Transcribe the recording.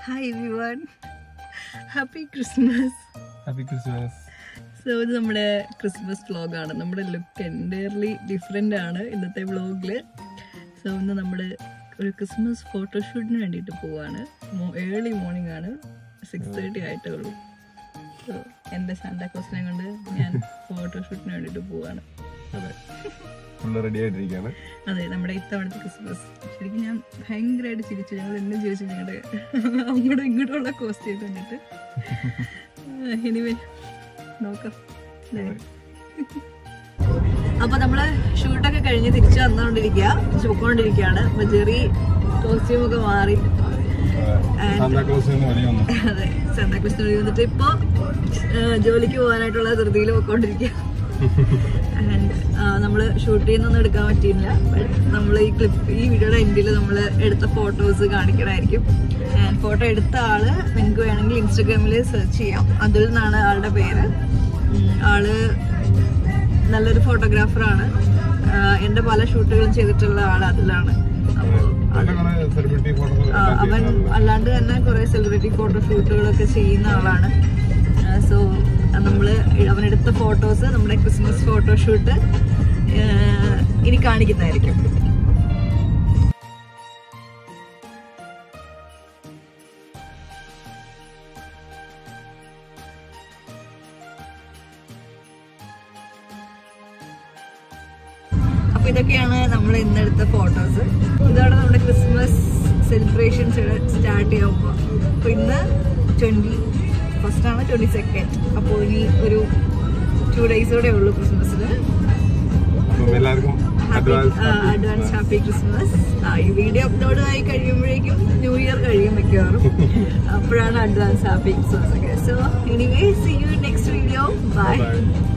Hi everyone happy Christmas happy Christmas so ഇത് നമ്മുടെ Christmas വ്ളോഗാണ് നമ്മുടെ ലുക്ക് എൻറ്റയർലി ഡിഫറെൻ്റ് ആണ് ഇന്നത്തെ വ്ളോഗിൽ സോ ഇന്ന് നമ്മൾ ഒരു ക്രിസ്മസ് ഫോട്ടോഷൂട്ടിന് വേണ്ടിയിട്ട് പോവാണ് ഏർലി മോർണിംഗ് ആണ് സിക്സ് തേർട്ടി ആയിട്ടേ ഉള്ളൂ സോ എൻ്റെ സാന്താക്ലോസിനെ കൊണ്ട് ഞാൻ ഫോട്ടോഷൂട്ടിന് വേണ്ടിയിട്ട് പോവാണ് അതെ ഫുള്ള് റെഡി ആയിട്ടിരിക്കുകയാണ് അതെ നമ്മുടെ ഇത്തവണത്തെ ക്രിസ്മസ് ശരിക്കും ഞാൻ ഭയങ്കരമായിട്ട് ചിരിച്ചു ഞങ്ങൾ എന്നും ചിരിച്ചു ഞങ്ങളുടെ അങ്ങോട്ടും ഇങ്ങോട്ടുള്ള കോസ്റ്റ്യൂം കണ്ടിട്ട് എനിവേ നോക്കാം അല്ലേ? അപ്പൊ നമ്മള് ഷൂട്ടൊക്കെ കഴിഞ്ഞ് തിരിച്ചു വന്നുകൊണ്ടിരിക്കുക പോയിക്കൊണ്ടിരിക്കുകയാണ് അപ്പൊ ചെറിയ കോസ്റ്റ്യൂം ഒക്കെ മാറി സാന്താക്ലോസ് എന്ന് വെളി വന്നു അതെ സാന്താക്രിസ്തു വന്നിട്ട് ഇപ്പൊ ആ, ജോലിക്ക് പോകാനായിട്ടുള്ള ധൃതിയിൽ പോയിക്കൊണ്ടിരിക്കുക ആൻഡ് നമ്മൾ ഷൂട്ട് ചെയ്യുന്നൊന്നും എടുക്കാൻ പറ്റിയില്ല നമ്മൾ ഈ ക്ലിപ്പ് ഈ വീഡിയോയുടെ എൻഡിൽ നമ്മൾ എടുത്ത ഫോട്ടോസ് കാണിക്കണമായിരിക്കും ആൻഡ് ഫോട്ടോ എടുത്ത ആള് നിങ്ങൾക്ക് വേണമെങ്കിൽ ഇൻസ്റ്റഗ്രാമിൽ സെർച്ച് ചെയ്യാം അതിൽ നിന്നാണ് ആളുടെ പേര് ഉം, ആള് നല്ലൊരു ഫോട്ടോഗ്രാഫറാണ് എൻ്റെ പല ഷൂട്ടുകളും ചെയ്തിട്ടുള്ള ആൾ അതിലാണ് അപ്പോൾ നല്ല കുറെ സെലിബ്രിറ്റി ഫോട്ടോസ് ആ, അവൻ അല്ലാണ്ട് തന്നെ കുറെ സെലിബ്രിറ്റി ഫോട്ടോ ഷൂട്ടുകളൊക്കെ ചെയ്യുന്ന ആളാണ് സോ നമ്മൾ അവനെടുത്ത ഫോട്ടോസ് നമ്മുടെ ക്രിസ്മസ് ഫോട്ടോഷൂട്ട് ഇനി കാണിക്കുന്നതായിരിക്കും അപ്പൊ ഇതൊക്കെയാണ് നമ്മൾ ഇന്നെടുത്ത ഫോട്ടോസ് ഇതാണ് നമ്മുടെ ക്രിസ്മസ് സെലിബ്രേഷൻസ് സ്റ്റാർട്ട് ചെയ്യാൻ പോവാ അപ്പൊ ഇന്ന് ട്വന്റി ഫസ്റ്റ് ആണ് ട്വന്റി സെക്കൻഡ് അപ്പോൾ ഇനി ഒരു ടു ഡേയ്സ് കൂടെ ഉള്ളൂ ക്രിസ്മസിന് അപ്പം എല്ലാവർക്കും happy advance advance happy Christmas ആ ഈ വീഡിയോ അപ്ലോഡ് ആയി കഴിയുമ്പോഴേക്കും ന്യൂ ഇയർ കഴിയും മിക്കവാറും അപ്പോഴാണ് അഡ്വാൻസ് ഹാപ്പി ക്രിസ്മസ് ഒക്കെ so anyway see you next video bye Bye.